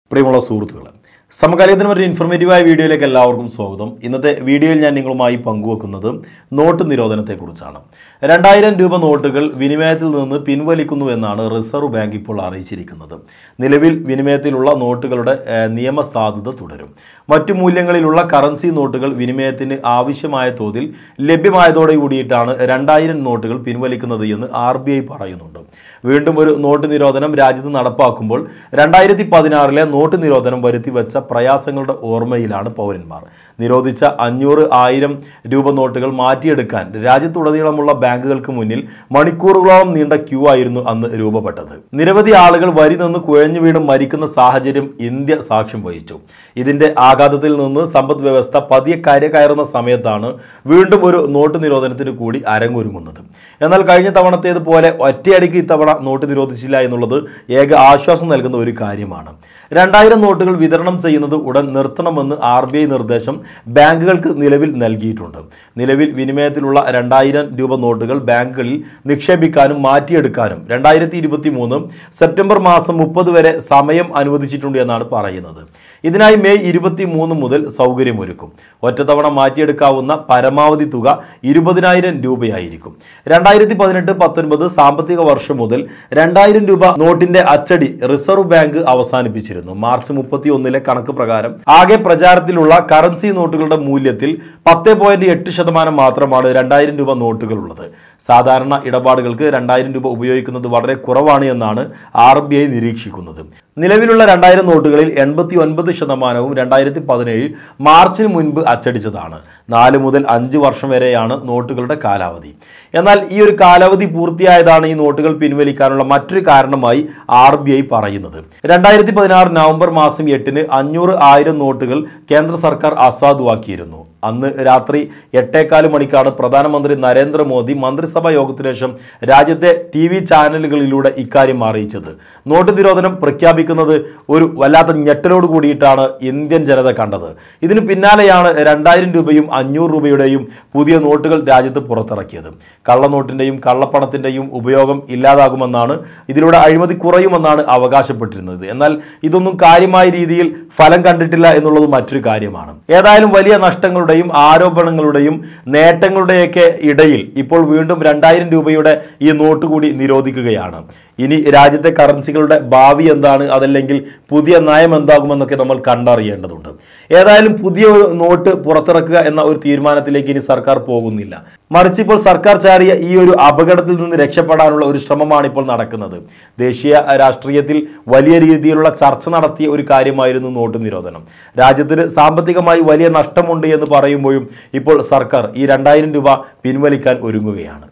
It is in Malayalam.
പ്രിയമുള്ള സുഹൃത്തുക്കളെ സമകാലീനത്തിന് ഒരു ഇൻഫർമേറ്റീവായ വീഡിയോയിലേക്ക് എല്ലാവർക്കും സ്വാഗതം ഇന്നത്തെ വീഡിയോയിൽ ഞാൻ നിങ്ങളുമായി പങ്കുവെക്കുന്നത് നോട്ട് നിരോധനത്തെക്കുറിച്ചാണ് രണ്ടായിരം രൂപ നോട്ടുകൾ വിനിമയത്തിൽ നിന്ന് പിൻവലിക്കുന്നു എന്നാണ് റിസർവ് ബാങ്ക് ഇപ്പോൾ അറിയിച്ചിരിക്കുന്നത് നിലവിൽ വിനിമയത്തിലുള്ള നോട്ടുകളുടെ ഏഹ്, നിയമസാധുത തുടരും മറ്റു മൂല്യങ്ങളിലുള്ള കറൻസി നോട്ടുകൾ വിനിമയത്തിന് ആവശ്യമായ തോതിൽ ലഭ്യമായതോടെ കൂടിയിട്ടാണ് രണ്ടായിരം നോട്ടുകൾ പിൻവലിക്കുന്നത് എന്ന് ആർ ബി ഐ പറയുന്നുണ്ട് വീണ്ടും ഒരു നോട്ട് നിരോധനം രാജ്യത്ത് നടപ്പാക്കുമ്പോൾ രണ്ടായിരത്തി പതിനാറിലെ നോട്ട് നിരോധനം വരുത്തി വെച്ച പ്രയാസങ്ങളുടെ ഓർമ്മയിലാണ് പൗരന്മാർ നിരോധിച്ച അഞ്ഞൂറ് ആയിരം രൂപ നോട്ടുകൾ മാറ്റിയെടുക്കാൻ രാജ്യത്തുടനീളമുള്ള ബാങ്കുകൾക്ക് മുന്നിൽ മണിക്കൂറുകളോളം നീണ്ട ക്യൂ ആയിരുന്നു അന്ന് രൂപപ്പെട്ടത് നിരവധി ആളുകൾ വരി നിന്ന് കുഴഞ്ഞു വീണ് മരിക്കുന്ന സാഹചര്യം ഇന്ത്യ സാക്ഷ്യം വഹിച്ചു ഇതിന്റെ ആഘാതത്തിൽ നിന്ന് സമ്പദ് വ്യവസ്ഥ പതിയെ കയറുന്ന സമയത്താണ് വീണ്ടും ഒരു നോട്ട് നിരോധനത്തിന് കൂടി അരങ്ങൊരുങ്ങുന്നത് എന്നാൽ കഴിഞ്ഞ തവണത്തേതുപോലെ ഒറ്റയടിക്ക് ഇത്തവണ നോട്ട് നിരോധിച്ചില്ല എന്നുള്ളത് ഏക ആശ്വാസം നൽകുന്ന ഒരു കാര്യമാണ് രണ്ടായിരം നോട്ടുകൾ വിതരണം ചെയ്യുന്നത് ഉടൻ നിർത്തണമെന്ന് ആർ ബി ഐ നിർദ്ദേശം ബാങ്കുകൾക്ക് നിലവിൽ നൽകിയിട്ടുണ്ട് നിലവിൽ വിനിമയത്തിലുള്ള രണ്ടായിരം രൂപ നോട്ടുകൾ ബാങ്കുകളിൽ നിക്ഷേപിക്കാനും മാറ്റിയെടുക്കാനും രണ്ടായിരത്തി ഇരുപത്തി മൂന്ന് സെപ്റ്റംബർ മാസം മുപ്പത് വരെ സമയം അനുവദിച്ചിട്ടുണ്ട് എന്നാണ് പറയുന്നത് ഇതിനായി മെയ് ഇരുപത്തി മൂന്ന് മുതൽ സൗകര്യമൊരുക്കും ഒറ്റത്തവണ മാറ്റിയെടുക്കാവുന്ന പരമാവധി തുക ഇരുപതിനായിരം രൂപയായിരിക്കും രണ്ടായിരത്തി പതിനെട്ട് പത്തൊൻപത് സാമ്പത്തിക വർഷം മുതൽ രണ്ടായിരം രൂപ നോട്ടിന്റെ അച്ചടി റിസർവ് ബാങ്ക് അവസാനിപ്പിച്ചിരുന്നു മാർച്ച് മുപ്പത്തി ഒന്നിലെ കണക്ക് പ്രകാരം ആകെ പ്രചാരത്തിലുള്ള കറൻസി നോട്ടുകളുടെ മൂല്യത്തിൽ പത്ത് പോയിന്റ് എട്ട് ശതമാനം മാത്രമാണ് രണ്ടായിരം രൂപ നോട്ടുകൾ ഉള്ളത് സാധാരണ ഇടപാടുകൾക്ക് രണ്ടായിരം രൂപ ഉപയോഗിക്കുന്നത് വളരെ കുറവാണ് എന്നാണ് ആർ ബി ഐ നിരീക്ഷിക്കുന്നത് നിലവിലുള്ള രണ്ടായിരം നോട്ടുകളിൽ എൺപത്തി ഒൻപത് ശതമാനവും രണ്ടായിരത്തി പതിനേഴ് മാർച്ചിന് മുൻപ് അച്ചടിച്ചതാണ് നാല് മുതൽ അഞ്ച് വർഷം വരെയാണ് നോട്ടുകളുടെ കാലാവധി എന്നാൽ ഈ ഒരു കാലാവധി പൂർത്തിയായതാണ് ഈ നോട്ടുകൾ പിൻവലിക്കാനുള്ള മറ്റൊരു കാരണമായി ആർ ബി ഐ പറയുന്നത് രണ്ടായിരത്തി പതിനാറ് നവംബർ മാസം എട്ടിന് അഞ്ഞൂറ് ആയിരം നോട്ടുകൾ കേന്ദ്ര സർക്കാർ അസാധുവാക്കിയിരുന്നു അന്ന് രാത്രി എട്ടേകാല് മണിക്കാണ് പ്രധാനമന്ത്രി നരേന്ദ്രമോദി മന്ത്രിസഭാ യോഗത്തിന് ശേഷം രാജ്യത്തെ ടി വി ചാനലുകളിലൂടെ ഇക്കാര്യം അറിയിച്ചത് നോട്ട് നിരോധനം പ്രഖ്യാപിക്കുന്നത് ഒരു വല്ലാത്ത ഞെട്ടലോട് കൂടിയിട്ടാണ് ഇന്ത്യൻ ജനത കണ്ടത് ഇതിന് പിന്നാലെയാണ് രണ്ടായിരം രൂപയും അഞ്ഞൂറ് രൂപയുടെയും പുതിയ നോട്ടുകൾ രാജ്യത്ത് പുറത്തിറക്കിയത് കള്ളനോട്ടിൻ്റെയും കള്ളപ്പണത്തിൻ്റെയും ഉപയോഗം ഇല്ലാതാകുമെന്നാണ് ഇതിലൂടെ അഴിമതി കുറയുമെന്നാണ് അവകാശപ്പെട്ടിരുന്നത് എന്നാൽ ഇതൊന്നും കാര്യമായ രീതിയിൽ ഫലം കണ്ടിട്ടില്ല എന്നുള്ളത് മറ്റൊരു കാര്യമാണ് ഏതായാലും വലിയ നഷ്ടങ്ങളുടെയും ആരോപണങ്ങളുടെയും നേട്ടങ്ങളുടെയൊക്കെ ഇടയിൽ ഇപ്പോൾ വീണ്ടും രണ്ടായിരം രൂപയുടെ ഈ നോട്ട് കൂടി നിരോധിക്കുകയാണ് ഇനി രാജ്യത്തെ കറൻസികളുടെ ഭാവി എന്താണ് അതല്ലെങ്കിൽ പുതിയ നയം എന്താകുമെന്നൊക്കെ നമ്മൾ കണ്ടറിയേണ്ടതുണ്ട് ഏതായാലും പുതിയ ഒരു നോട്ട് പുറത്തിറക്കുക എന്ന ഒരു തീരുമാനത്തിലേക്ക് ഇനി സർക്കാർ പോകുന്നില്ല മറിച്ച് ഇപ്പോൾ സർക്കാർ ചാടിയ ഈ ഒരു അപകടത്തിൽ നിന്ന് രക്ഷപ്പെടാനുള്ള ഒരു ശ്രമമാണ് ഇപ്പോൾ നടക്കുന്നത് ദേശീയ രാഷ്ട്രീയത്തിൽ വലിയ രീതിയിലുള്ള ചർച്ച നടത്തിയ ഒരു കാര്യമായിരുന്നു നോട്ട് നിരോധനം രാജ്യത്തിന് സാമ്പത്തികമായി വലിയ നഷ്ടമുണ്ട് എന്ന് പറയുമ്പോഴും ഇപ്പോൾ സർക്കാർ ഈ രണ്ടായിരം രൂപ പിൻവലിക്കാൻ ഒരുങ്ങുകയാണ്